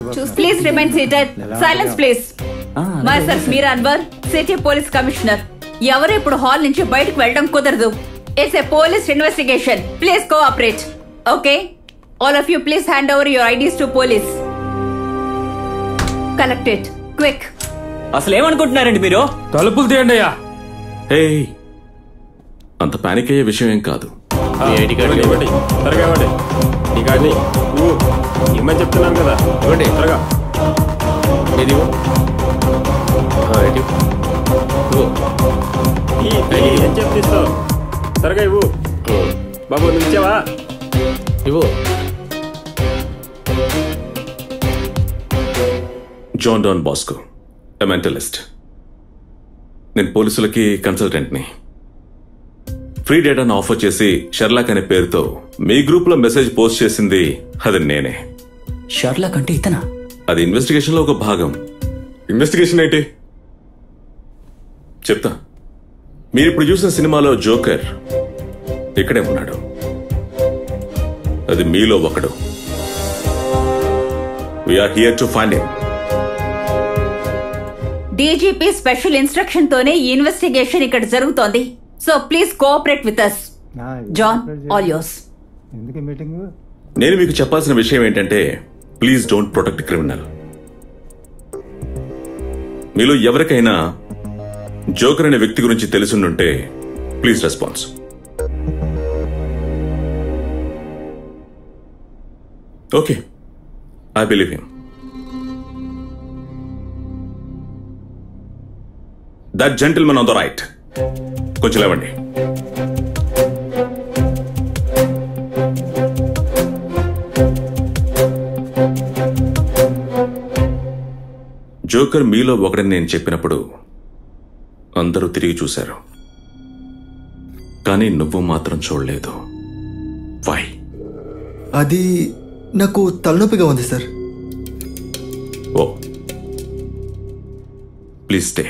Please remain seated silence please myself Meera Anwar city police commissioner ఎవరు ఇప్పుడు hall నుంచి బయటకు వెళ్ళడం కుదరదు it's a police investigation please cooperate okay all of you please hand over your IDs to police collected quick అసలు ఏమనుకుంటున్నారండి మీరు తలుపులు తీయండి అయ్యా హే అంత పానిక్ అయ్యే విషయం ఏం కాదు ఐడి కార్డు ఇవ్వండి త్వరగా ఇవ్వండి ఈ కార్డుని ఇవ్వు ఇమ్మని చెప్తున్నాను కదా ఇవ్వండి త్వరగా ఇది ఇవ్వు. ఆ, ఇటు ఇవ్వు. ఇవ్వు. ఈ, ఈ, ఏం చెప్పి ఇస్తావు త్వరగా ఇవ్వు బాబు నువ్వు ఇచ్చావా ఇవ్వు John Don Bosco a mentalist నేను పోలీసులకి కన్సల్టెంట్ని ఫ్రీ డేటాను ఆఫర్ చేసి షర్లాక్ అనే పేరుతో మీ గ్రూప్ లో మెసేజ్ పోస్ట్ చేసింది అది నేనే షర్లాక్ అంటే ఇతనా అది ఇన్వెస్టిగేషన్ లో ఒక భాగం ఇన్వెస్టిగేషన్ ఏంటి చెప్తా మీరు ఇప్పుడు చూసిన సినిమాలో జోకర్ ఇక్కడే ఉన్నాడు అది మీలో ఒకడు we're here to find him DGP special instruction తోనే ఈ ఇన్వెస్టిగేషన్ ఇక్కడ జరుగుతోంది so please cooperate with us John all yours ఎందుకు మీటింగ్ నేను మీకు చెప్పాల్సిన విషయం ఏంటంటే ప్లీజ్ డోంట్ ప్రొటెక్ట్ క్రిమినల్ మీలో ఎవరికైనా జోకర్ అనే వ్యక్తి గురించి తెలుసుండుంటే please response okay I believe him that gentlemen on the right కొంచెం లేవండి జోకర్ మీలో ఒకడని నేను చెప్పినప్పుడు అందరూ తిరిగి చూశారు కానీ నువ్వు మాత్రం చూడలేదు వై అది నాకు తలనొప్పిగా ఉంది sir oh please stay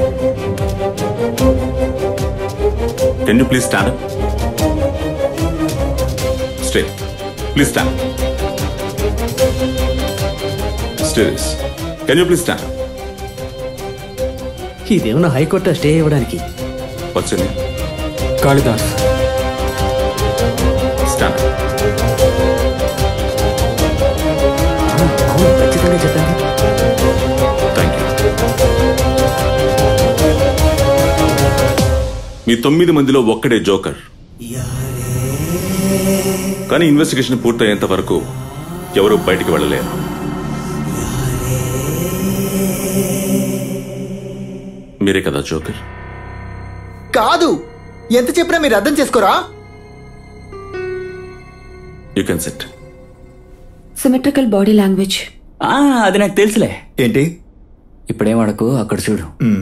can you please stand stay please stand stays can you please stand ఇదేమన్నా హైకోర్టు స్టే ఇవ్వడానికి వచ్చింది కాళిదాస్ స్టాండ్ అవును ఖచ్చితంగా చెప్పండి థ్యాంక్ యూ మీ తొమ్మిది మందిలో ఒక్కడే జోకర్ కానీ ఇన్వెస్టిగేషన్ పూర్తయ్యేంత వరకు ఎవరు బయటికి వెళ్ళలేరు మీరే కదా జోకర్ కాదు ఎంత చెప్పినా మీరు అర్థం చేసుకోరా you can set symmetrical body language ఆ, అది నాకు తెలుసులే ఏంటి ఇప్పుడేం అడకు అక్కడ చూడు మ్మ్.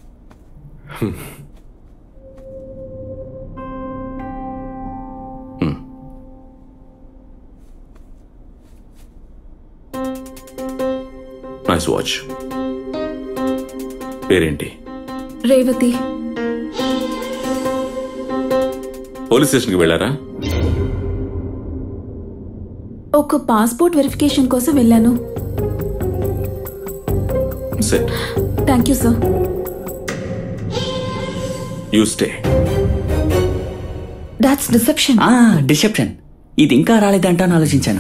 నైస్ వాచ్ పేరేంటి రేవతి పోలీస్ స్టేషన్కి వెళ్ళారా ఒక పాస్పోర్ట్ వెరిఫికేషన్ కోసం వెళ్ళాను set thank you sir you stay that's deception ఆ డిసెప్షన్ ఇది ఇంకా రాలేదంటా అని ఆలోచించాను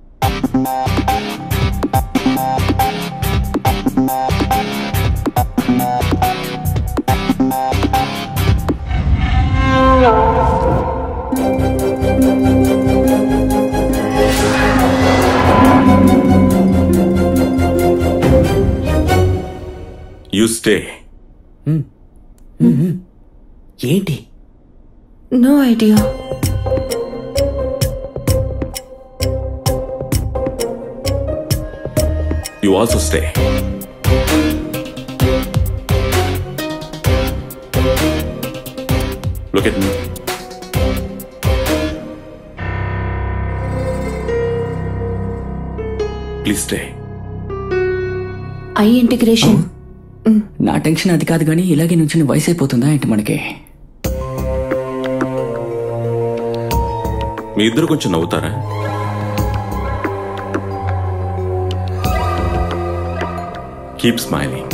యూ స్టే ఏంటి no idea you also stay look at me please stay I integration నా టెన్షన్ అది కాదు కానీ ఇలాగే నుంచి వయసు అయిపోతుందా ఏంటి మనకి మీ ఇద్దరు కొంచెం నవ్వుతారా కీప్ స్మైలింగ్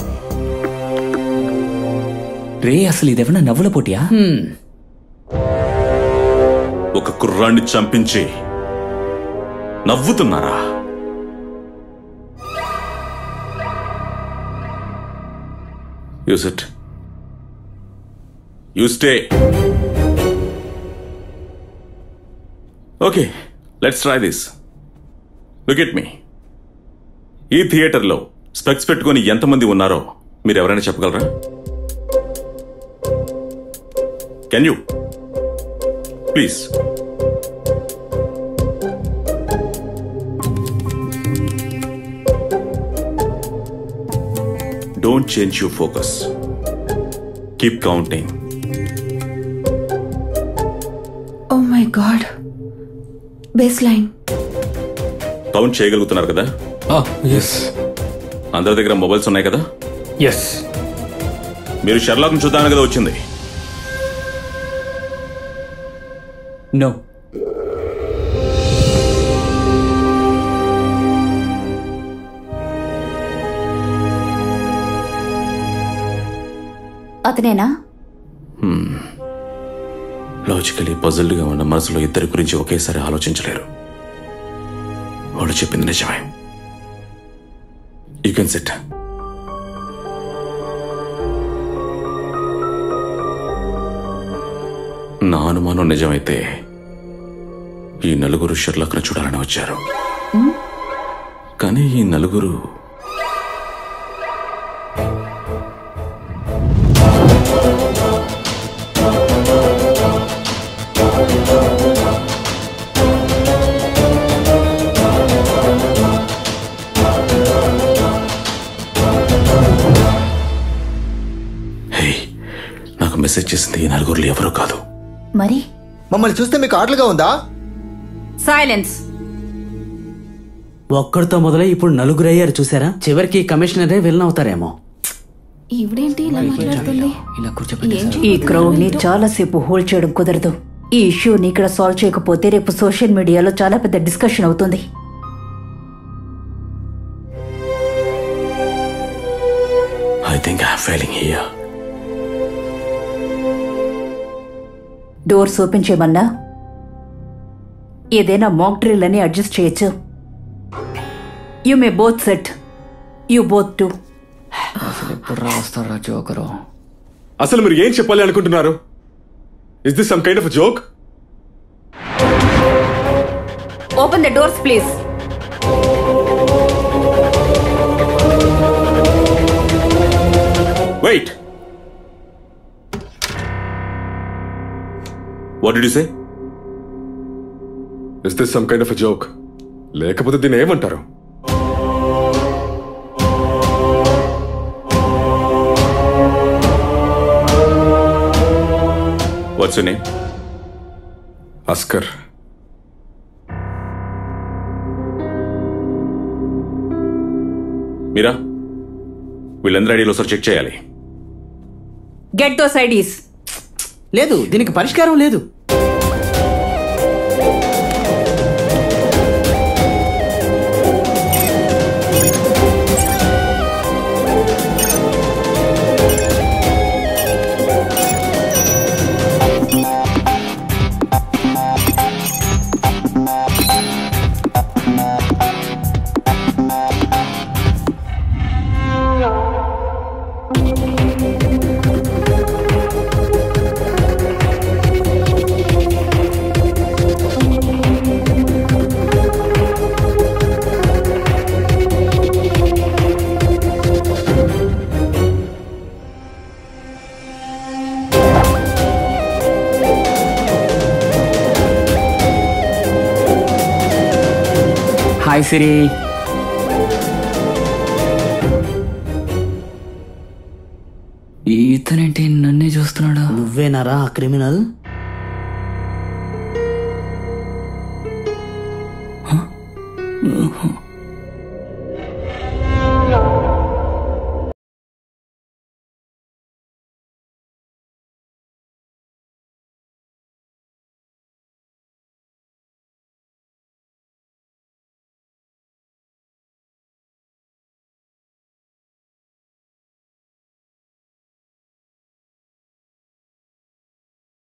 రే అసలు ఇదేమన్నా నవ్వుల పోటీయా ఒక కుర్రాన్ని చంపించి నవ్వుతున్నారా use it you stay okay let's try this look at me ఈ థియేటర్లో స్పెక్స్ పెట్టుకొని ఎంతమంది ఉన్నారో మీరు ఎవరైనా చెప్పగలరా can you please don't change you focus keep counting oh my god baseline count చేయగలుగుతున్నారు కదా ఎస్ అందరి దగ్గర మొబైల్స్ ఉన్నాయి కదా ఎస్ మీరు షెర్లాక్ను చూద్దామని కదా వచ్చింది నో అతనేనా లాజికలీ పజల్డ్గా ఉన్న మనసులో ఇద్దరి గురించి ఒకేసారి ఆలోచించలేరు వాళ్ళు చెప్పింది నిజమే యూ కెన్ సెట్ నా అనుమానం నిజమైతే ఈ నలుగురు షెర్లాక్ను చూడాలని వచ్చారు కానీ ఈ నలుగురు హే నాకు మెసేజ్ చేసింది ఈ నలుగురులో ఎవరూ కాదు మరి మమ్మల్ని చూస్తే మీకు ఆటలుగా ఉందా సైలెన్స్ ఒక్కడితో మొదలై ఇప్పుడు నలుగురు అయ్యారు చూసారా చివరికి కమిషనరే విలన్ అవుతారేమో ఈవిడేంటి ఇలా మాట్లాడుతుంది ఇలా కూర్చోబెట్టి ఈ క్రౌడ్ ని చాలా సేపు హోల్డ్ చేయడం కుదరదు ఈ ఇష్యూని ఇక్కడ సాల్వ్ చేయకపోతే రేపు సోషల్ మీడియాలో చాలా పెద్ద డిస్కషన్ అవుతుంది I think I failing here doors open చేయమన్నా ఏదైనా మాక్ డ్రిల్ అని అడ్జస్ట్ చేయొచ్చు you may both set you both to అసలు ఎప్పుడు రా వస్తారా జోకరు అసలు మీరు ఏం చెప్పాలి అనుకుంటున్నారు is this some kind of joke open the doors please wait what d say is this some kind of joke లేకపోతే దీన్ని ఏమంటారు వాట్స్ నేమ్ అస్కర్ మీరా వీళ్ళందరూ ఐడీలో ఒకసారి చెక్ చేయాలి గెట్ దోస్ ఐడీస్ లేదు దీనికి పరిష్కారం లేదు హాయ్ సిరి ఇతనేంటి నన్నే చూస్తున్నాడు నువ్వేనారా ఆ క్రిమినల్ హ?